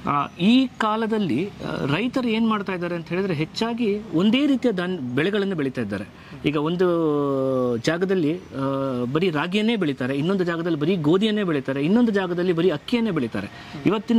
ಆ, ಈ ಕಾಲದಲ್ಲಿ ಆ, ರೈತರು ಏನು ಮಾಡ್ತಾ ಇದ್ದಾರೆ ಅಂತ ಹೇಳಿದ್ರೆ ಹೆಚ್ಚಾಗಿ ಒಂದೇ ರೀತಿಯ ಧಾನ್ಯ ಬೆಳೆಗಳನ್ನು ಬೆಳೀತಾ ಇದ್ದಾರೆ ಈಗ ಒಂದು ಜಾಗದಲ್ಲಿ ಆ, ಬರೀ ರಾಗಿಯನ್ನೇ ಬೆಳೀತಾರೆ ಇನ್ನೊಂದು ಜಾಗದಲ್ಲಿ ಬರೀ ಗೋಧಿಯನ್ನೇ ಬೆಳೀತಾರೆ ಇನ್ನೊಂದು ಜಾಗದಲ್ಲಿ ಬರೀ ಅಕ್ಕಿಯನ್ನೇ ಬೆಳೀತಾರೆ ಇವತ್ತಿನ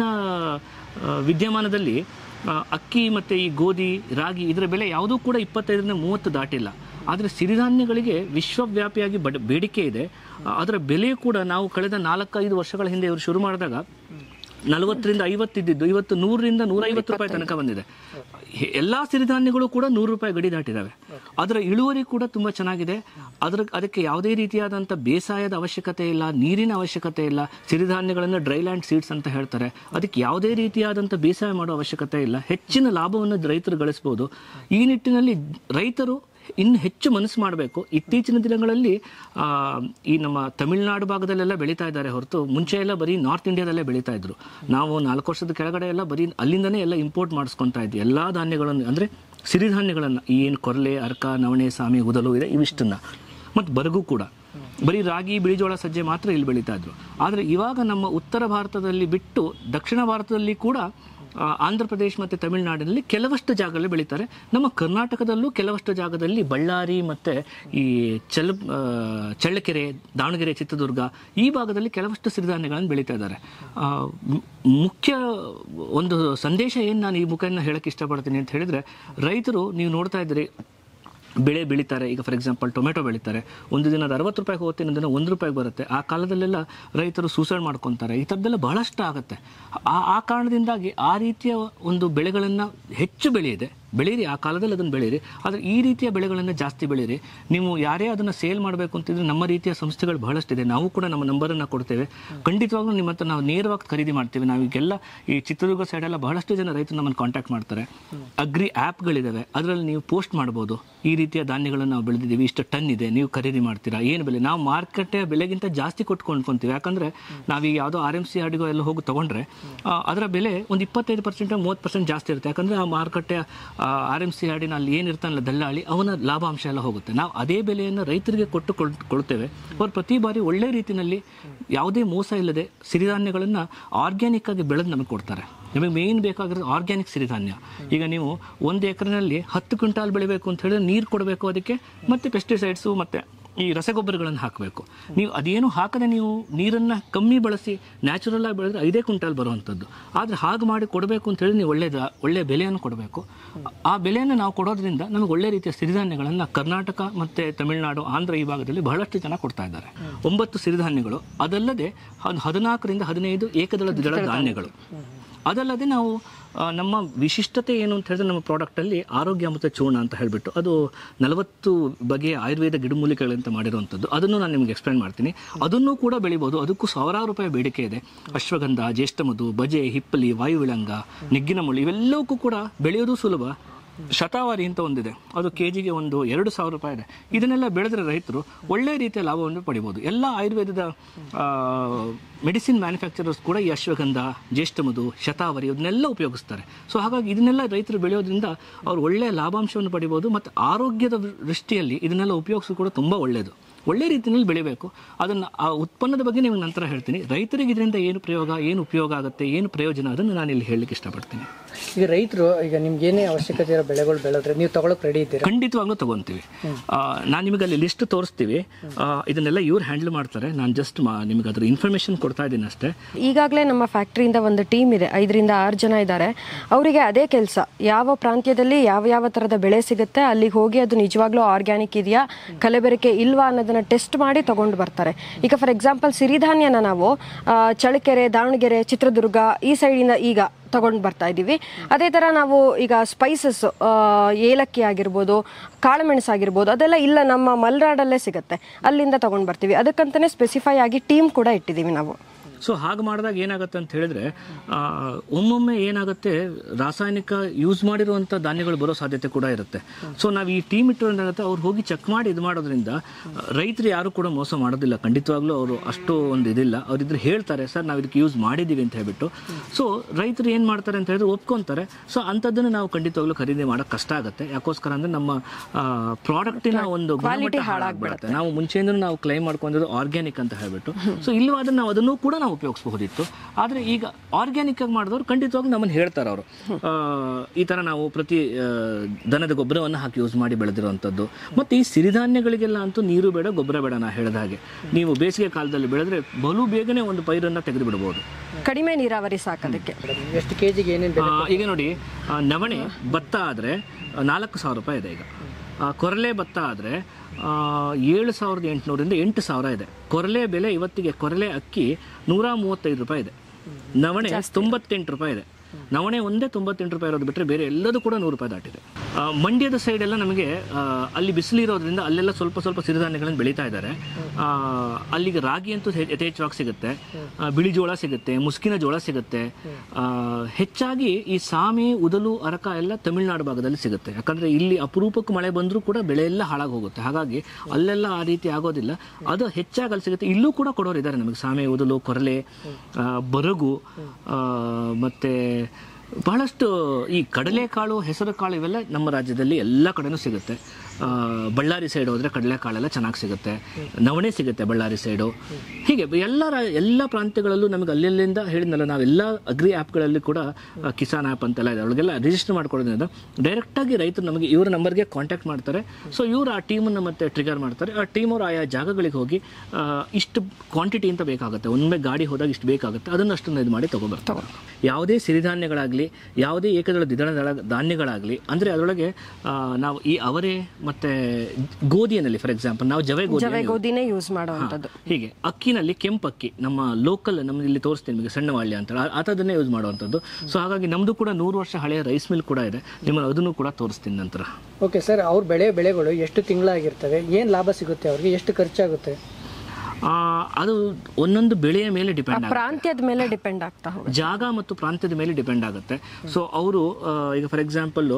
ಆ, ವಿದ್ಯಮಾನದಲ್ಲಿ ಆ, ಅಕ್ಕಿ ಮತ್ತು ಈ ಗೋಧಿ ರಾಗಿ ಇದರ ಬೆಲೆ ಯಾವುದೂ ಕೂಡ ಇಪ್ಪತ್ತೈದರಿಂದ ಮೂವತ್ತು ದಾಟಿಲ್ಲ ಆದರೆ ಸಿರಿಧಾನ್ಯಗಳಿಗೆ ವಿಶ್ವವ್ಯಾಪಿಯಾಗಿ ಬಡ ಬೇಡಿಕೆ ಇದೆ ಆ, ಅದರ ಬೆಲೆಯೂ ಕೂಡ ನಾವು ಕಳೆದ ನಾಲ್ಕೈದು ವರ್ಷಗಳ ಹಿಂದೆ ಇವರು ಶುರು ಮಾಡಿದಾಗ ನಲವತ್ತರಿಂದ ಐವತ್ತಿದ್ದು ಇವತ್ತು ನೂರರಿಂದ ನೂರೈವತ್ತು ರೂಪಾಯಿ ತನಕ ಬಂದಿದೆ ಹೆ- ಎಲ್ಲಾ ಸಿರಿಧಾನ್ಯಗಳು ಕೂಡ ನೂರು ರೂಪಾಯಿ ಗಡಿ ದಾಟಿದಾವೆ ಅದರ ಇಳುವರಿ ಕೂಡ ತುಂಬಾ ಚೆನ್ನಾಗಿದೆ ಅದರ ಅದಕ್ಕೆ ಯಾವುದೇ ರೀತಿಯಾದಂಥ ಬೇಸಾಯದ ಅವಶ್ಯಕತೆ ಇಲ್ಲ ನೀರಿನ ಅವಶ್ಯಕತೆ ಇಲ್ಲ ಸಿರಿಧಾನ್ಯಗಳನ್ನು ಡ್ರೈಲ್ಯಾಂಡ್ ಸೀಡ್ಸ್ ಅಂತ ಹೇಳ್ತಾರೆ ಅದಕ್ಕೆ ಯಾವುದೇ ರೀತಿಯಾದಂಥ ಬೇಸಾಯ ಮಾಡೋ ಅವಶ್ಯಕತೆ ಇಲ್ಲ ಹೆಚ್ಚಿನ ಲಾಭವನ್ನು ರೈತರು ಗಳಿಸಬಹುದು ಈ ನಿಟ್ಟಿನಲ್ಲಿ ರೈತರು ಇನ್ನು ಹೆಚ್ಚು ಮನಸ್ಸು ಮಾಡಬೇಕು ಇತ್ತೀಚಿನ ದಿನಗಳಲ್ಲಿ ಆ, ಈ ನಮ್ಮ ತಮಿಳುನಾಡು ಭಾಗದಲ್ಲೆಲ್ಲ ಬೆಳೀತಾ ಇದ್ದಾರೆ ಹೊರತು ಮುಂಚೆ ಎಲ್ಲ ಬರೀ ನಾರ್ತ್ ಇಂಡಿಯಾದಲ್ಲೇ ಬೆಳೀತಾ ಇದ್ರು ನಾವು ನಾಲ್ಕು ವರ್ಷದ ಕೆಳಗಡೆ ಎಲ್ಲ ಬರೀ ಅಲ್ಲಿಂದನೇ ಎಲ್ಲ ಇಂಪೋರ್ಟ್ ಮಾಡಿಸ್ಕೊತಾ ಇದ್ವಿ ಎಲ್ಲ ಧಾನ್ಯಗಳನ್ನು ಅಂದರೆ ಸಿರಿಧಾನ್ಯಗಳನ್ನು ಏನು ಕೊರಲೆ ಅರ್ಕ ನವಣೆ ಸಾಮಿ ಉದಲು ಇದೆ ಇವಿಷ್ಟನ್ನ ಮತ್ತು ಬರಗು ಕೂಡ ಬರೀ ರಾಗಿ ಬಿಳಿಜೋಳ ಸಜ್ಜೆ ಮಾತ್ರ ಇಲ್ಲಿ ಬೆಳೀತಾ ಇದ್ರು ಆದರೆ ಇವಾಗ ನಮ್ಮ ಉತ್ತರ ಭಾರತದಲ್ಲಿ ಬಿಟ್ಟು ದಕ್ಷಿಣ ಭಾರತದಲ್ಲಿ ಕೂಡ ಆ, ಆಂಧ್ರ ಪ್ರದೇಶ ಮತ್ತು ತಮಿಳುನಾಡಿನಲ್ಲಿ ಕೆಲವಷ್ಟು ಜಾಗಗಳಲ್ಲಿ ಬೆಳೀತಾರೆ ನಮ್ಮ ಕರ್ನಾಟಕದಲ್ಲೂ ಕೆಲವಷ್ಟು ಜಾಗದಲ್ಲಿ ಬಳ್ಳಾರಿ ಮತ್ತು ಈ ಚಲ್ ಆ, ಚಳ್ಳಕೆರೆ ದಾವಣಗೆರೆ ಚಿತ್ರದುರ್ಗ ಈ ಭಾಗದಲ್ಲಿ ಕೆಲವಷ್ಟು ಸಿರಿಧಾನ್ಯಗಳನ್ನು ಬೆಳೀತಾ ಇದ್ದಾರೆ ಆ, ಮು- ಮುಖ್ಯ ಒಂದು ಸಂದೇಶ ಏನು ನಾನು ಈ ಮುಖೇನ ಹೇಳಕ್ಕೆ ಇಷ್ಟಪಡ್ತೀನಿ ಅಂತ ಹೇಳಿದ್ರೆ ರೈತರು ನೀವು ನೋಡ್ತಾ ಇದ್ದೀರಿ ಬೆಳೆ ಬೆಳೀತಾರೆ ಈಗ ಫಾರ್ ಎಕ್ಸಾಂಪಲ್ ಟೊಮೆಟೊ ಬೆಳೀತಾರೆ ಒಂದು ದಿನದ ಅರವತ್ತು ರೂಪಾಯಿಗೆ ಹೋಗುತ್ತೆ ಇನ್ನೊಂದು ದಿನ ಒಂದು ರೂಪಾಯಿಗೆ ಬರುತ್ತೆ ಆ ಕಾಲದಲ್ಲೆಲ್ಲ ರೈತರು ಸೂಸೈಡ್ ಮಾಡ್ಕೊತಾರೆ ಈ ಥರದ್ದೆಲ್ಲ ಬಹಳಷ್ಟು ಆಗುತ್ತೆ ಆ ಆ ಕಾರಣದಿಂದಾಗಿ ಆ ರೀತಿಯ ಒಂದು ಬೆಳೆಗಳನ್ನು ಹೆಚ್ಚು ಬೆಳೆಯಿದೆ ಬೆಳೀರಿ ಆ ಕಾಲದಲ್ಲಿ ಅದನ್ನು ಬೆಳೀರಿ ಆದರೆ ಈ ರೀತಿಯ ಬೆಳೆಗಳನ್ನು ಜಾಸ್ತಿ ಬೆಳೀರಿ ನೀವು ಯಾರೇ ಅದನ್ನು ಸೇಲ್ ಮಾಡಬೇಕು ಅಂತಿದ್ರೆ ನಮ್ಮ ರೀತಿಯ ಸಂಸ್ಥೆಗಳು ಬಹಳಷ್ಟಿದೆ ನಾವು ಕೂಡ ನಮ್ಮ ನಂಬರನ್ನು ಕೊಡ್ತೇವೆ ಖಂಡಿತವಾಗ್ಲೂ ನಿಮ್ಮ ಹತ್ರ ನಾವು ನೇರವಾಗಿ ಖರೀದಿ ಮಾಡ್ತೇವೆ ನಾವೀಗೆಲ್ಲ ಈ ಚಿತ್ರದುರ್ಗ ಸೈಡೆಲ್ಲ ಬಹಳಷ್ಟು ಜನ ರೈತರು ನಮ್ಮನ್ನು ಕಾಂಟ್ಯಾಕ್ಟ್ ಮಾಡ್ತಾರೆ ಅಗ್ರಿ ಆ್ಯಪ್ಗಳಿದ್ದಾವೆ ಅದರಲ್ಲಿ ನೀವು ಪೋಸ್ಟ್ ಮಾಡ್ಬೋದು ಈ ರೀತಿಯ ಧಾನ್ಯಗಳನ್ನು ನಾವು ಬೆಳೆದಿದ್ದೀವಿ ಇಷ್ಟು ಟನ್ ಇದೆ ನೀವು ಖರೀದಿ ಮಾಡ್ತೀರಾ ಏನು ಬೆಲೆ ನಾವು ಮಾರ್ಕೆಟ್ ಬೆಲೆಗಿಂತ ಜಾಸ್ತಿ ಕೊಟ್ಟು ಕೊಂಡ್ಕೊಂತೀವಿ ಯಾಕಂದರೆ ನಾವೀಗ ಯಾವುದೋ ಆರ್ ಎಮ್ ಸಿ ಆಡಿಗೋ ಎಲ್ಲ ಹೋಗಿ ತೊಗೊಂಡ್ರೆ ಆ, ಅದರ ಬೆಲೆ ಒಂದು ಇಪ್ಪತ್ತೈದು ಪರ್ಸೆಂಟ್ ಮೂವತ್ತು ಪರ್ಸೆಂಟ್ ಜಾಸ್ತಿ ಇರುತ್ತೆ ಯಾಕಂದರೆ ಆ ಮಾರುಕಟ್ಟೆ ಆರ್ ಎಮ್ ಸಿ ಆಡಿನ ಅಲ್ಲಿ ಏನಿರ್ತಾನಲ್ಲ ದಲ್ಲಾಳಿ ಅವನ ಲಾಭಾಂಶ ಎಲ್ಲ ಹೋಗುತ್ತೆ ನಾವು ಅದೇ ಬೆಲೆಯನ್ನು ರೈತರಿಗೆ ಕೊಟ್ಟು ಕೊಳ್- ಕೊಡ್ತೇವೆ ಅವ್ರು ಪ್ರತಿ ಬಾರಿ ಒಳ್ಳೆ ರೀತಿಯಲ್ಲಿ ಯಾವುದೇ ಮೋಸ ಇಲ್ಲದೆ ಸಿರಿಧಾನ್ಯಗಳನ್ನು ಆರ್ಗ್ಯಾನಿಕ್ ಆಗಿ ಬೆಳೆದು ನಮಗೆ ಕೊಡ್ತಾರೆ ನಿಮಗೆ ಮೇನ್ ಬೇಕಾಗಿರೋದು ಆರ್ಗ್ಯಾನಿಕ್ ಸಿರಿಧಾನ್ಯ ಈಗ ನೀವು ಒಂದು ಎಕರೆನಲ್ಲಿ ಹತ್ತು ಕ್ವಿಂಟಾಲ್ ಬೆಳಿಬೇಕು ಅಂತ ಹೇಳಿದ್ರೆ ನೀರು ಕೊಡಬೇಕು ಅದಕ್ಕೆ ಮತ್ತೆ ಪೆಸ್ಟಿಸೈಡ್ಸು ಮತ್ತೆ ಈ ರಸಗೊಬ್ಬರಗಳನ್ನು ಹಾಕಬೇಕು ನೀವು ಅದೇನು ಹಾಕದೆ ನೀವು ನೀರನ್ನು ಕಮ್ಮಿ ಬಳಸಿ ನ್ಯಾಚುರಲ್ ಆಗಿ ಬೆಳೆದ್ರೆ ಐದೇ ಕ್ವಿಂಟಾಲ್ ಬರುವಂಥದ್ದು ಆದರೆ ಹಾಗೆ ಮಾಡಿ ಕೊಡಬೇಕು ಅಂತ ಹೇಳಿ ನೀವು ಒಳ್ಳೆಯದ ಒಳ್ಳೆಯ ಬೆಲೆಯನ್ನು ಕೊಡಬೇಕು ಆ ಬೆಲೆಯನ್ನು ನಾವು ಕೊಡೋದ್ರಿಂದ ನಮಗೆ ಒಳ್ಳೆ ರೀತಿಯ ಸಿರಿಧಾನ್ಯಗಳನ್ನು ಕರ್ನಾಟಕ ಮತ್ತು ತಮಿಳುನಾಡು ಆಂಧ್ರ ಈ ಭಾಗದಲ್ಲಿ ಬಹಳಷ್ಟು ಜನ ಕೊಡ್ತಾ ಇದ್ದಾರೆ ಒಂಬತ್ತು ಸಿರಿಧಾನ್ಯಗಳು ಅದಲ್ಲದೆ ಒಂದು ಹದಿನಾಲ್ಕರಿಂದ ಹದಿನೈದು ಏಕದಳ ದ್ವಿದಳ ಧಾನ್ಯಗಳು ಅದಲ್ಲದೆ ನಾವು ಆ, ನಮ್ಮ ವಿಶಿಷ್ಟತೆ ಏನು ಅಂತ ಹೇಳಿದ್ರೆ ನಮ್ಮ ಪ್ರಾಡಕ್ಟಲ್ಲಿ ಆರೋಗ್ಯ ಮತ್ತು ಚೂರ್ಣ ಅಂತ ಹೇಳಿಬಿಟ್ಟು ಅದು ನಲವತ್ತು ಬಗೆಯ ಆಯುರ್ವೇದ ಗಿಡಮೂಲಿಕೆಗಳಿಂದ ಮಾಡಿರುವಂಥದ್ದು ಅದನ್ನು ನಾನು ನಿಮಗೆ ಎಕ್ಸ್ಪ್ಲೈನ್ ಮಾಡ್ತೀನಿ ಅದನ್ನು ಕೂಡ ಬೆಳಿಬೋದು ಅದಕ್ಕೂ ಸಾವಿರಾರು ರೂಪಾಯಿ ಬೇಡಿಕೆ ಇದೆ ಅಶ್ವಗಂಧ ಜ್ಯೇಷ್ಠಮಧು ಬಜೆ ಹಿಪ್ಪಲಿ ವಾಯುವಿಳಂಗ ನೆಗ್ಗಿನ ಮುಳ್ಳು ಇವೆಲ್ಲವಕ್ಕೂ ಕೂಡ ಬೆಳೆಯೋದು ಸುಲಭ ಶತಾವಾರಿ ಅಂತ ಒಂದಿದೆ ಅದು ಕೆ ಜಿಗೆ ಒಂದು ಎರಡು ಸಾವಿರ ರೂಪಾಯಿ ಇದೆ ಇದನ್ನೆಲ್ಲ ಬೆಳೆದ್ರೆ ರೈತರು ಒಳ್ಳೆ ರೀತಿಯ ಲಾಭವನ್ನು ಪಡಿಬೋದು ಎಲ್ಲ ಆಯುರ್ವೇದದ ಮೆಡಿಸಿನ್ ಮ್ಯಾನುಫ್ಯಾಕ್ಚರರ್ಸ್ ಕೂಡ ಈ ಅಶ್ವಗಂಧ ಜ್ಯೇಷ್ಠಮಧು ಶತಾವರಿ ಇದನ್ನೆಲ್ಲ ಉಪಯೋಗಿಸ್ತಾರೆ ಸೊ ಹಾಗಾಗಿ ಇದನ್ನೆಲ್ಲ ರೈತರು ಬೆಳೆಯೋದ್ರಿಂದ ಅವ್ರು ಒಳ್ಳೆಯ ಲಾಭಾಂಶವನ್ನು ಪಡಿಬೋದು ಮತ್ತು ಆರೋಗ್ಯದ ದೃಷ್ಟಿಯಲ್ಲಿ ಇದನ್ನೆಲ್ಲ ಉಪಯೋಗಿಸೋದು ಕೂಡ ತುಂಬ ಒಳ್ಳೆಯದು ಒಳ್ಳೆ ರೀತಿಯಲ್ಲಿ ಬೆಳಿಬೇಕು ಅದನ್ನು ಆ ಉತ್ಪನ್ನದ ಬಗ್ಗೆ ನಿಮಗೆ ನಂತರ ಹೇಳ್ತೀನಿ ರೈತರಿಗೆ ಇದರಿಂದ ಏನು ಪ್ರಯೋಗ ಏನು ಉಪಯೋಗ ಆಗುತ್ತೆ ಏನು ಪ್ರಯೋಜನ ಅದನ್ನು ನಾನು ಇಲ್ಲಿ ಹೇಳಲಿಕ್ಕೆ ಇಷ್ಟಪಡ್ತೀನಿ ಈಗ ರೈತರು ಈಗ ನಿಮ್ಗೆ ಏನೇ ಅವಶ್ಯಕತೆ ಇರೋ ಬೆಳೆಗಳು ಬೆಳೆದ್ರೆ ನೀವು ತಗೊಳಕ್ ರೆಡಿ ಇದ್ದೀರಾ ಖಂಡಿತವಾಗ್ಲೂ ತಗೊಂತೀವಿ ನಾನು ನಿಮಗೆ ಅಲ್ಲಿ ಲಿಸ್ಟ್ ತೋರಿಸ್ತೀವಿ ಆ, ಇದನ್ನೆಲ್ಲ ಇವ್ರು ಹ್ಯಾಂಡಲ್ ಮಾಡ್ತಾರೆ ನಾನು ಜಸ್ಟ್ ನಿಮಗೆ ಅದ್ರ ಇನ್ಫಾರ್ಮೇಶನ್ ಕೊಡ್ತಾ ಇದ್ದೀನಿ ಅಷ್ಟೇ ಈಗಾಗಲೇ ನಮ್ಮ ಫ್ಯಾಕ್ಟ್ರಿಯಿಂದ ಒಂದು ಟೀಮ್ ಇದೆ ಐದರಿಂದ ಆರು ಜನ ಇದ್ದಾರೆ ಅವರಿಗೆ ಅದೇ ಕೆಲಸ ಯಾವ ಪ್ರಾಂತ್ಯದಲ್ಲಿ ಯಾವ ಯಾವ ಥರದ ಬೆಳೆ ಸಿಗುತ್ತೆ ಅಲ್ಲಿಗೆ ಹೋಗಿ ಅದು ನಿಜವಾಗ್ಲೂ ಆರ್ಗ್ಯಾನಿಕ್ ಇದೆಯಾ ಕಲಬೆರಕೆ ಇಲ್ವಾ ಅನ್ನೋದನ್ನ ಟೆಸ್ಟ್ ಮಾಡಿ ತಗೊಂಡು ಬರ್ತಾರೆ ಈಗ ಫಾರ್ ಎಕ್ಸಾಂಪಲ್ ಸಿರಿಧಾನ್ಯನ ನಾವು ಆ, ಚಳ್ಳಕೆರೆ ದಾವಣಗೆರೆ ಚಿತ್ರದುರ್ಗ ಈ ಸೈಡಿಂದ ಈಗ ತಗೊಂಡು ಬರ್ತಾ ಇದ್ದೀವಿ ಅದೇ ಥರ ನಾವು ಈಗ ಸ್ಪೈಸಸ್ ಏಲಕ್ಕಿ ಆಗಿರ್ಬೋದು ಕಾಳುಮೆಣಸು ಆಗಿರ್ಬೋದು ಅದೆಲ್ಲ ಇಲ್ಲ ನಮ್ಮ ಮಲೆನಾಡಲ್ಲೇ ಸಿಗುತ್ತೆ ಅಲ್ಲಿಂದ ತಗೊಂಡು ಬರ್ತೀವಿ ಅದಕ್ಕಂತಲೇ ಸ್ಪೆಸಿಫೈ ಆಗಿ ಟೀಮ್ ಕೂಡ ಇಟ್ಟಿದ್ದೀವಿ ನಾವು ಸೊ ಹಾಗೆ ಮಾಡಿದಾಗ ಏನಾಗುತ್ತೆ ಅಂತ ಹೇಳಿದ್ರೆ ಆ, ಒಮ್ಮೊಮ್ಮೆ ಏನಾಗುತ್ತೆ ರಾಸಾಯನಿಕ ಯೂಸ್ ಮಾಡಿರುವಂಥ ಧಾನ್ಯಗಳು ಬರೋ ಸಾಧ್ಯತೆ ಕೂಡ ಇರುತ್ತೆ ಸೊ ನಾವು ಈ ಟೀಮ್ ಇಟ್ಟುಕೊಂಡಾಗುತ್ತೆ ಅವ್ರು ಹೋಗಿ ಚೆಕ್ ಮಾಡಿ ಇದು ಮಾಡೋದ್ರಿಂದ ರೈತರು ಯಾರು ಕೂಡ ಮೋಸ ಮಾಡೋದಿಲ್ಲ ಖಂಡಿತವಾಗ್ಲೂ ಅವರು ಅಷ್ಟು ಒಂದು ಇದಿಲ್ಲ ಅವರಿದ್ರೆ ಹೇಳ್ತಾರೆ ಸರ್ ನಾವು ಇದಕ್ಕೆ ಯೂಸ್ ಮಾಡಿದ್ದೀವಿ ಅಂತ ಹೇಳ್ಬಿಟ್ಟು ಸೊ ರೈತರು ಏನು ಮಾಡ್ತಾರೆ ಅಂತ ಹೇಳಿದ್ರೆ ಒಪ್ಕೊಂತಾರೆ ಸೊ ಅಂಥದ್ದನ್ನು ನಾವು ಖಂಡಿತವಾಗ್ಲೂ ಖರೀದಿ ಮಾಡೋಕೆ ಕಷ್ಟ ಆಗುತ್ತೆ ಯಾಕೋಸ್ಕರ ಅಂದ್ರೆ ನಮ್ಮ ಪ್ರಾಡಕ್ಟಿನ ಒಂದು ಗುಣಮಟ್ಟ ಹಾಳಾಗ್ಬಿಡುತ್ತೆ ನಾವು ಮುಂಚೆಯಿಂದ ನಾವು ಕ್ಲೈಮ್ ಮಾಡ್ಕೊಂಡಿರೋದು ಆರ್ಗ್ಯಾನಿಕ್ ಅಂತ ಹೇಳ್ಬಿಟ್ಟು ಸೊ ಇಲ್ಲವಾದ್ರೆ ನಾವು ಅದನ್ನು ಕೂಡ ನಾವು ಉಪಯೋಗಿಸಬಹುದಿತ್ತು ಆದರೆ ಈಗ ಆರ್ಗ್ಯಾನಿಕ್ ಆಗಿ ಮಾಡಿದವರು ಖಂಡಿತವಾಗಿ ನಮ್ಮನ್ನು ಹೇಳ್ತಾರೆ ಅವರು ಈ ಥರ ನಾವು ಪ್ರತಿ ಆ, ದನದ ಗೊಬ್ಬರವನ್ನು ಹಾಕಿ ಯೂಸ್ ಮಾಡಿ ಬೆಳೆದಿರುವಂಥದ್ದು ಮತ್ತು ಈ ಸಿರಿಧಾನ್ಯಗಳಿಗೆಲ್ಲ ಅಂತೂ ನೀರು ಬೇಡ ಗೊಬ್ಬರ ಬೇಡ ನಾ ಹೇಳಿದ ಹಾಗೆ ನೀವು ಬೇಸಿಗೆ ಕಾಲದಲ್ಲಿ ಬೆಳೆದ್ರೆ ಬಲು ಬೇಗನೆ ಒಂದು ಪೈರನ್ನು ತೆಗೆದು ಬಿಡ್ಬೋದು ಕಡಿಮೆ ನೀರಾವರಿ ಸಾಕೋದಕ್ಕೆ ಎಷ್ಟು ಕೆ ಜಿಗೆ ಏನೇನು ಆ, ಈಗ ನೋಡಿ ಆ, ನವಣೆ ಭತ್ತ ಆದರೆ ನಾಲ್ಕು ಸಾವಿರ ರೂಪಾಯಿ ಇದೆ ಈಗ ಆ, ಕೊರಲೆ ಭತ್ತ ಆದರೆ ಏಳು ಸಾವಿರದ ಎಂಟುನೂರಿಂದ ಎಂಟು ಸಾವಿರ ಇದೆ ಕೊರಲೆ ಬೆಲೆ ಇವತ್ತಿಗೆ ಕೊರಲೆ ಅಕ್ಕಿ ನೂರ ಮೂವತ್ತೈದು ರೂಪಾಯಿ ಇದೆ ನವಣೆ ತೊಂಬತ್ತೆಂಟು ರೂಪಾಯಿ ಇದೆ ನವಣೆ ಒಂದೇ ತೊಂಬತ್ತೆಂಟು ರೂಪಾಯಿ ಇರೋದು ಬಿಟ್ಟರೆ ಬೇರೆ ಎಲ್ಲದೂ ಕೂಡ ನೂರು ರೂಪಾಯಿ ದಾಟಿದೆ ಆ, ಮಂಡ್ಯದ ಸೈಡ್ ಎಲ್ಲ ನಮಗೆ ಆ, ಅಲ್ಲಿ ಬಿಸಿಲಿರೋದ್ರಿಂದ ಅಲ್ಲೆಲ್ಲ ಸ್ವಲ್ಪ ಸ್ವಲ್ಪ ಸಿರಿಧಾನ್ಯಗಳನ್ನು ಬೆಳೀತಾ ಇದ್ದಾರೆ ಆ, ಅಲ್ಲಿಗೆ ರಾಗಿ ಅಂತೂ ಹೆ- ಯಥೇಚ್ಛವಾಗಿ ಸಿಗುತ್ತೆ ಆ, ಬಿಳಿ ಜೋಳ ಸಿಗುತ್ತೆ ಮುಸ್ಕಿನ ಜೋಳ ಸಿಗುತ್ತೆ ಆ, ಹೆಚ್ಚಾಗಿ ಈ ಸಾಮೆ ಉದಲು ಅರಕ ಎಲ್ಲ ತಮಿಳುನಾಡು ಭಾಗದಲ್ಲಿ ಸಿಗುತ್ತೆ ಯಾಕಂದ್ರೆ ಇಲ್ಲಿ ಅಪರೂಪಕ್ಕೆ ಮಳೆ ಬಂದರೂ ಕೂಡ ಬೆಳೆ ಎಲ್ಲ ಹಾಳಾಗಿ ಹೋಗುತ್ತೆ ಹಾಗಾಗಿ ಅಲ್ಲೆಲ್ಲ ಆ ರೀತಿ ಆಗೋದಿಲ್ಲ ಅದು ಹೆಚ್ಚಾಗಿ ಅಲ್ಲಿ ಸಿಗುತ್ತೆ ಇಲ್ಲೂ ಕೂಡ ಕೊಡೋರು ಇದ್ದಾರೆ ನಮಗೆ ಸಾಮೆ ಉದಲು ಕೊರಲೆ ಆ, ಬರಗು ಆ, ಮತ್ತೆ ಬಹಳಷ್ಟು ಈ ಕಡಲೆಕಾಳು ಹೆಸರು ಕಾಳು ಇವೆಲ್ಲ ನಮ್ಮ ರಾಜ್ಯದಲ್ಲಿ ಎಲ್ಲ ಕಡೆನೂ ಸಿಗುತ್ತೆ ಆ, ಬಳ್ಳಾರಿ ಸೈಡ್ ಹೋದ್ರೆ ಕಡಲೆಕಾಳೆಲ್ಲ ಚೆನ್ನಾಗಿ ಸಿಗುತ್ತೆ ನವಣೆ ಸಿಗುತ್ತೆ ಬಳ್ಳಾರಿ ಸೈಡು ಹೀಗೆ ಎಲ್ಲ ರಾ- ಎಲ್ಲ ಪ್ರಾಂತ್ಯಗಳಲ್ಲೂ ನಮಗೆ ಅಲ್ಲೆಲ್ಲಿಂದ ಹೇಳಿದ್ನಲ್ಲ ನಾವೆಲ್ಲ ಅಗ್ರಿ ಆ್ಯಪ್ಗಳಲ್ಲಿ ಕೂಡ ಆ, ಕಿಸಾನ್ ಆ್ಯಪ್ ಅಂತೆಲ್ಲ ಇದೆ ಅವಳಿಗೆಲ್ಲ ರಿಜಿಸ್ಟರ್ ಮಾಡ್ಕೊಳ್ಳೋದ್ರಿಂದ ಡೈರೆಕ್ಟಾಗಿ ರೈತರು ನಮಗೆ ಇವ್ರ ನಂಬರ್ಗೆ ಕಾಂಟ್ಯಾಕ್ಟ್ ಮಾಡ್ತಾರೆ ಸೊ ಇವರು ಆ ಟೀಮನ್ನು ಮತ್ತೆ ಟ್ರಿಗರ್ ಮಾಡ್ತಾರೆ ಆ ಟೀಮ್ ಅವರು ಆಯಾ ಜಾಗಗಳಿಗೆ ಹೋಗಿ ಆ, ಇಷ್ಟು ಕ್ವಾಂಟಿಟಿ ಅಂತ ಬೇಕಾಗುತ್ತೆ ಒಮ್ಮೆ ಗಾಡಿ ಹೋದಾಗ ಇಷ್ಟು ಬೇಕಾಗುತ್ತೆ ಅದನ್ನು ಅಷ್ಟನ್ನು ಇದು ಮಾಡಿ ತಗೊಬರ್ತಾರೆ ಯಾವುದೇ ಸಿರಿಧಾನ್ಯಗಳಾಗಲಿ ಯಾವುದೇ ಏಕದಳ ದ್ವಿದಳ ದಳ- ಧಾನ್ಯಗಳಾಗಲಿ ಅಂದರೆ ಅದರೊಳಗೆ ಆ, ನಾವು ಈ ಅವರೆ ಮತ್ತೆ ಗೋಧಿಯಲ್ಲಿ ಫಾರ್ ಎಕ್ಸಾಂಪಲ್ ನಾವು ಜವೆ ಗೋಧಿ ಜವೆ ಗೋಧಿನೇ ಯೂಸ್ ಮಾಡುವಂಥದ್ದು ಹೀಗೆ ಅಕ್ಕಿನಲ್ಲಿ ಕೆಂಪಕ್ಕಿ ನಮ್ಮ ಲೋಕಲ್ ನಮ್ಮ ಇಲ್ಲಿ ತೋರಿಸ್ತೀನಿ ನಿಮಗೆ ಸಣ್ಣ ವಾಳ್ಯ ಅಂತ ಆ- ಆ ಥರದನ್ನೇ ಯೂಸ್ ಮಾಡುವಂಥದ್ದು ಸೊ ಹಾಗಾಗಿ ನಮ್ಮದು ಕೂಡ ನೂರು ವರ್ಷ ಹಳೆಯ ರೈಸ್ ಮಿಲ್ ಕೂಡ ಇದೆ ನಿಮ್ಮನ್ನು ಅದನ್ನು ಕೂಡ ತೋರಿಸ್ತೀನಿ ನಂತರ ಓಕೆ ಸರ್ ಅವ್ರ ಬೆಳೆ ಬೆಳೆಗಳು ಎಷ್ಟು ತಿಂಗಳಾಗಿರ್ತವೆ ಏನು ಲಾಭ ಸಿಗುತ್ತೆ ಅವ್ರಿಗೆ ಎಷ್ಟು ಖರ್ಚಾಗುತ್ತೆ ಆ, ಅದು ಒಂದೊಂದು ಬೆಳೆಯ ಮೇಲೆ ಡಿಪೆಂಡ್ ಆಗುತ್ತೆ ಪ್ರಾಂತ್ಯದ ಮೇಲೆ ಡಿಪೆಂಡ್ ಆಗ್ತಾ ಹೋಗುತ್ತೆ ಜಾಗ ಮತ್ತು ಪ್ರಾಂತ್ಯದ ಮೇಲೆ ಡಿಪೆಂಡ್ ಆಗುತ್ತೆ ಸೊ ಅವರು ಈಗ ಫಾರ್ ಎಕ್ಸಾಂಪಲ್ಲು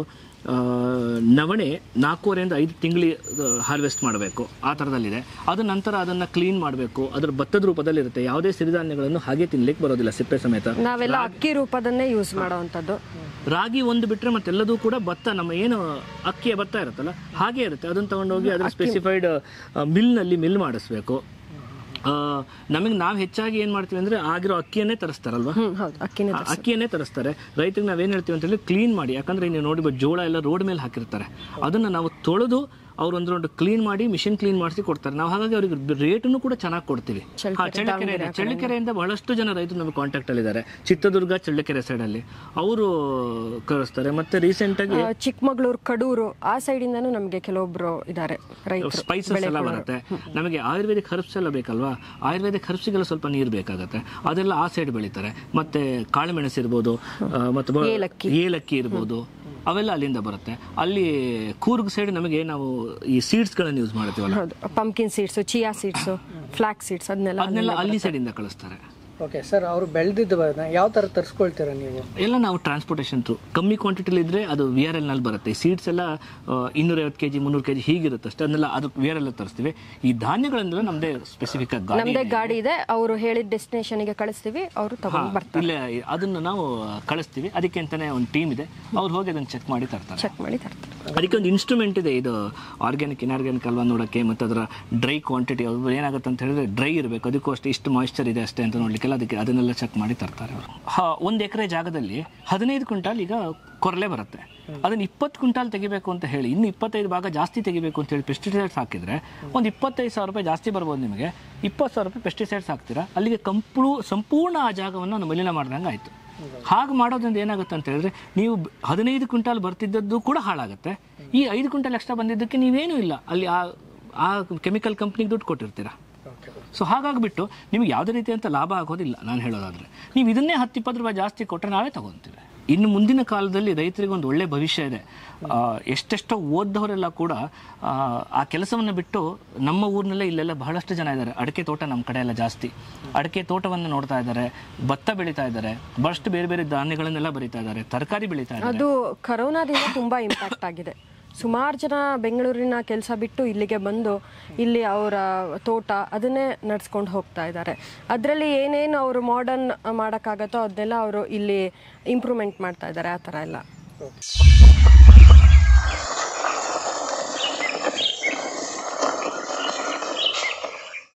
ನವಣೆ ನಾಲ್ಕೂವರೆಯಿಂದ ಐದು ತಿಂಗಳು ಹಾರ್ವೆಸ್ಟ್ ಮಾಡಬೇಕು ಆ ಥರದಲ್ಲಿದೆ ಅದು ನಂತರ ಅದನ್ನು ಕ್ಲೀನ್ ಮಾಡಬೇಕು ಅದರ ಭತ್ತದ ರೂಪದಲ್ಲಿರುತ್ತೆ ಯಾವುದೇ ಸಿರಿಧಾನ್ಯಗಳನ್ನು ಹಾಗೆ ತಿನ್ಲಿಕ್ಕೆ ಬರೋದಿಲ್ಲ ಸಿಪ್ಪೆ ಸಮೇತ ನಾವೆಲ್ಲ ಅಕ್ಕಿ ರೂಪದನ್ನೇ ಯೂಸ್ ಮಾಡುವಂಥದ್ದು ರಾಗಿ ಒಂದು ಬಿಟ್ಟರೆ ಮತ್ತೆಲ್ಲದೂ ಕೂಡ ಭತ್ತ ನಮ್ಮ ಏನು ಅಕ್ಕಿಯ ಭತ್ತ ಇರುತ್ತಲ್ಲ ಹಾಗೆ ಇರುತ್ತೆ ಅದನ್ನು ತಗೊಂಡೋಗಿ ಅದರ ಸ್ಪೆಸಿಫೈಡ್ ಮಿಲ್ನಲ್ಲಿ ಮಿಲ್ ಮಾಡಿಸ್ಬೇಕು ನಮಗೆ ನಾವು ಹೆಚ್ಚಾಗಿ ಏನು ಮಾಡ್ತೀವಿ ಅಂದರೆ ಆಗಿರೋ ಅಕ್ಕಿಯನ್ನೇ ತರಿಸ್ತಾರಲ್ವಾ ಹ್ಮ್ ಹೌದು ಅಕ್ಕಿನೇ ಆ ಅಕ್ಕಿಯನ್ನೇ ತರಿಸ್ತಾರೆ ರೈತರಿಗೆ ನಾವೇನು ಹೇಳ್ತೀವಿ ಅಂತ ಹೇಳಿ ಕ್ಲೀನ್ ಮಾಡಿ ಯಾಕಂದ್ರೆ ನೀವು ನೋಡಿ ಜೋಳ ಎಲ್ಲ ರೋಡ್ ಮೇಲೆ ಹಾಕಿರ್ತಾರೆ ಅದನ್ನ ನಾವು ತೊಳೆದು ಅವ್ರು ಒಂದು ರೌಂಡ್ ಕ್ಲೀನ್ ಮಾಡಿ ಮಿಷಿನ್ ಕ್ಲೀನ್ ಮಾಡಿಸಿ ಕೊಡ್ತಾರೆ ನಾವು ಹಾಗಾಗಿ ಅವ್ರಿಗೆ ರೇಟನ್ನು ಕೂಡ ಚೆನ್ನಾಗಿ ಕೊಡ್ತೀವಿ ಹಾ, ಚಳ್ಳಕೆರೆ ಇದೆ. ಚಳ್ಳಕೆರೆಯಿಂದ ಬಹಳಷ್ಟು ಜನ ರೈತರು ನಮಗೆ ಕಾಂಟ್ಯಾಕ್ಟ್ ಅಲ್ಲಿ ಇದ್ದಾರೆ ಚಿತ್ರದುರ್ಗ ಚಳ್ಳಕೆರೆ ಸೈಡ್ ಅಲ್ಲಿ ಅವರು ಕಳಿಸ್ತಾರೆ ಮತ್ತೆ ರೀಸೆಂಟ್ ಆಗಿ ಆ, ಚಿಕ್ಕಮಗಳೂರು ಕಡೂರು ಆ ಸೈಡಿಂದನೂ ನಮಗೆ ಕೆಲವೊಬ್ರು ಇದ್ದಾರೆ ರೈತರು ಸ್ಪೈಸಸ್ ಎಲ್ಲ ಬರುತ್ತೆ ನಮಗೆ ಆಯುರ್ವೇದಿಕ್ ಹರ್ಬ್ಸ್ ಎಲ್ಲ ಬೇಕಲ್ವಾ ಆಯುರ್ವೇದಿಕ್ ಹರ್ಬ್ಸ್ಗೆಲ್ಲ ಸ್ವಲ್ಪ ನೀರು ಬೇಕಾಗುತ್ತೆ ಅದೆಲ್ಲ ಆ ಸೈಡ್ ಬೆಳೀತಾರೆ ಮತ್ತೆ ಕಾಳುಮೆಣಸು ಇರ್ಬೋದು ಆ, ಮತ್ತು ಬ- ಏಲಕ್ಕಿ ಇರ್ಬೋದು ಅವೆಲ್ಲ ಅಲ್ಲಿಂದ ಬರುತ್ತೆ ಅಲ್ಲಿ ಕೂರ್ಗ್ ಸೈಡ್ ನಮಗೆ ನಾವು ಈ ಸೀಡ್ಸ್ಗಳನ್ನು ಯೂಸ್ ಮಾಡ್ತೀವಲ್ಲ ಹೌದು pumpkin seeds chia seeds flax seeds ಅದನ್ನೆಲ್ಲ ಅದನ್ನೆಲ್ಲ ಅಲ್ಲಿ ಸೈಡಿಂದ ಕಳಿಸ್ತಾರೆ ಓಕೆ ಸರ್ ಅವರು ಬೆಳೆದಿದ್ದವನ್ನ ಯಾವ ಥರ ತರಿಸ್ಕೊಳ್ತೀರಾ ನೀವು ಎಲ್ಲ ನಾವು ಟ್ರಾನ್ಸ್ಪೋರ್ಟೇಷನ್ ಥ್ರೂ ಕಮ್ಮಿ ಕ್ವಾಂಟಿಟಿಲಿ ಇದ್ರೆ ಅದು ವಿ ಆರ್ ಎಲ್ ನಲ್ಲಿ ಬರುತ್ತೆ ಈ ಸೀಡ್ಸ್ ಎಲ್ಲ ಇನ್ನೂರೈವತ್ತು ಕೆಜಿ ಮುನ್ನೂರು ಕೆಜಿ ಹೀಗಿರುತ್ತೆ ಅಷ್ಟೇ ಅದನ್ನೆಲ್ಲ ಅದು ವಿ ಆರ್ ಎಲ್ ತರಿಸ್ತೀವಿ ಈ ಧಾನ್ಯಗಳನ್ನೆಲ್ಲ ನಮ್ಮದೇ ಸ್ಪೆಸಿಫಿಕ್ ಆಗಿ ಗಾಡಿ ನಮ್ದೇ ಗಾಡಿ ಇದೆ ಅವರು ಹೇಳಿದ ಡೆಸ್ಟಿನೇಷನ್ಗೆ ಕಳಿಸ್ತೀವಿ ಅವರು ತಗೊಂಡು ಬರ್ತಾರೆ ಇಲ್ಲೇ ಅದನ್ನು ನಾವು ಕಳಿಸ್ತೀವಿ ಅದಕ್ಕೆ ಅಂತಾನೆ ಒಂದು ಟೀಮ್ ಇದೆ ಅವ್ರು ಹೋಗಿ ಅದನ್ನು ಚೆಕ್ ಮಾಡಿ ತರ್ತಾರೆ ಚೆಕ್ ಮಾಡಿ ತರ್ತಾರೆ ಅದಕ್ಕೆ ಒಂದು ಇನ್ಸ್ಟ್ರೂಮೆಂಟ್ ಇದೆ ಇದು ಆರ್ಗ್ಯಾನಿಕ್ ಇನ್ಆರ್ಗ್ಯಾನಿಕ್ ಅಲ್ವಾ ನೋಡೋಕ್ಕೆ ಮತ್ತು ಅದರ ಡ್ರೈ ಕ್ವಾಂಟಿಟಿ ಅದು ಏನಾಗುತ್ತೆ ಅಂತ ಹೇಳಿದ್ರೆ ಡ್ರೈ ಇರಬೇಕು ಅದಕ್ಕೂ ಅಷ್ಟೇ ಇಷ್ಟು ಮಾಯಿಶ್ಚರ್ ಇದೆ ಅಷ್ಟೇ ಅಂತ ನೋಡ್ಲಿಕ್ಕೆಲ್ಲ ಅದಕ್ಕೆ ಅದನ್ನೆಲ್ಲ ಚೆಕ್ ಮಾಡಿ ತರ್ತಾರೆ ಅವರು ಹಾ ಒಂದು ಎಕರೆ ಜಾಗದಲ್ಲಿ ಹದಿನೈದು ಕ್ವಿಂಟಾಲ್ ಈಗ ಕೊರಲೆ ಬರುತ್ತೆ ಅದನ್ನ ಇಪ್ಪತ್ತು ಕ್ವಿಂಟಾಲ್ ತೆಗಿಬೇಕು ಅಂತ ಹೇಳಿ ಇನ್ನು ಇಪ್ಪತ್ತೈದು ಭಾಗ ಜಾಸ್ತಿ ತೆಗಿಬೇಕು ಅಂತ ಹೇಳಿ ಪೆಸ್ಟಿಸೈಡ್ಸ್ ಹಾಕಿದ್ರೆ ಒಂದು ಇಪ್ಪತ್ತೈದು ಸಾವಿರ ರೂಪಾಯಿ ಜಾಸ್ತಿ ಬರ್ಬೋದು ನಿಮಗೆ ಇಪ್ಪತ್ತು ಸಾವಿರ ರೂಪಾಯಿ ಪೆಸ್ಟಿಸೈಡ್ಸ್ ಹಾಕ್ತೀರಾ ಅಲ್ಲಿಗೆ ಕಂಪ್ಲೂ ಸಂಪೂರ್ಣ ಆ ಜಾಗವನ್ನು ನಾವು ಮಲಿನ ಮಾಡ್ದಂಗೆ ಆಯಿತು ಹಾಗೆ ಮಾಡೋದ್ರಿಂದ ಏನಾಗುತ್ತೆ ಅಂತ ಹೇಳಿದ್ರೆ ನೀವು ಬ- ಹದಿನೈದು ಕ್ವಿಂಟಾಲ್ ಬರ್ತಿದ್ದದ್ದು ಕೂಡ ಹಾಳಾಗುತ್ತೆ ಈ ಐದು ಕ್ವಿಂಟಾಲ್ ಎಕ್ಸ್ಟ್ರಾ ಬಂದಿದ್ದಕ್ಕೆ ನೀವೇನೂ ಇಲ್ಲ ಅಲ್ಲಿ ಆ ಆ ಕೆಮಿಕಲ್ ಕಂಪ್ನಿಗೆ ದುಡ್ಡು ಕೊಟ್ಟಿರ್ತೀರಾ ಸೊ ಹಾಗಾಗ್ಬಿಟ್ಟು ನಿಮ್ಗೆ ಯಾವುದೇ ರೀತಿಯಂತ ಲಾಭ ಆಗೋದಿಲ್ಲ ನಾನು ಹೇಳೋದಾದ್ರೆ ನೀವು ಇದನ್ನೇ ಹತ್ತು ಇಪ್ಪತ್ತು ರೂಪಾಯಿ ಜಾಸ್ತಿ ಕೊಟ್ಟರೆ ನಾವೇ ತಗೊಂತೀವಿ ಇನ್ನು ಮುಂದಿನ ಕಾಲದಲ್ಲಿ ರೈತರಿಗೆ ಒಂದು ಒಳ್ಳೆ ಭವಿಷ್ಯ ಇದೆ ಆ, ಎಷ್ಟೆಷ್ಟೋ ಓದ್ದವರೆಲ್ಲ ಕೂಡ ಆ, ಆ ಕೆಲಸವನ್ನು ಬಿಟ್ಟು ನಮ್ಮ ಊರಿನಲ್ಲೇ ಇಲ್ಲೆಲ್ಲ ಬಹಳಷ್ಟು ಜನ ಇದ್ದಾರೆ ಅಡಿಕೆ ತೋಟ ನಮ್ಮ ಕಡೆ ಎಲ್ಲ ಜಾಸ್ತಿ ಅಡಿಕೆ ತೋಟವನ್ನು ನೋಡ್ತಾ ಇದ್ದಾರೆ ಭತ್ತ ಬೆಳೀತಾ ಇದ್ದಾರೆ ಬಹಳಷ್ಟು ಬೇರೆ ಬೇರೆ ಧಾನ್ಯಗಳನ್ನೆಲ್ಲ ಬರೀತಾ ಇದ್ದಾರೆ ತರಕಾರಿ ಬೆಳೀತಾ ಇದ್ದಾರೆ ಅದು ಕರೋನಾದಿಂದ ತುಂಬಾ ಇಂಪ್ಯಾಕ್ಟ್ ಆಗಿದೆ ಸುಮಾರು ಜನ ಬೆಂಗಳೂರಿನ ಕೆಲಸ ಬಿಟ್ಟು ಇಲ್ಲಿಗೆ ಬಂದು ಇಲ್ಲಿ ಅವರ ತೋಟ ಅದನ್ನೇ ನಡ್ಸ್ಕೊಂಡು ಹೋಗ್ತಾ ಇದ್ದಾರೆ ಅದರಲ್ಲಿ ಏನೇನು ಅವರು ಮಾಡರ್ನ್ ಮಾಡೋಕ್ಕಾಗತ್ತೋ ಅದನ್ನೆಲ್ಲ ಅವರು ಇಲ್ಲಿ ಇಂಪ್ರೂವ್ಮೆಂಟ್ ಮಾಡ್ತಾ ಇದ್ದಾರೆ ಆ ಥರ ಎಲ್ಲ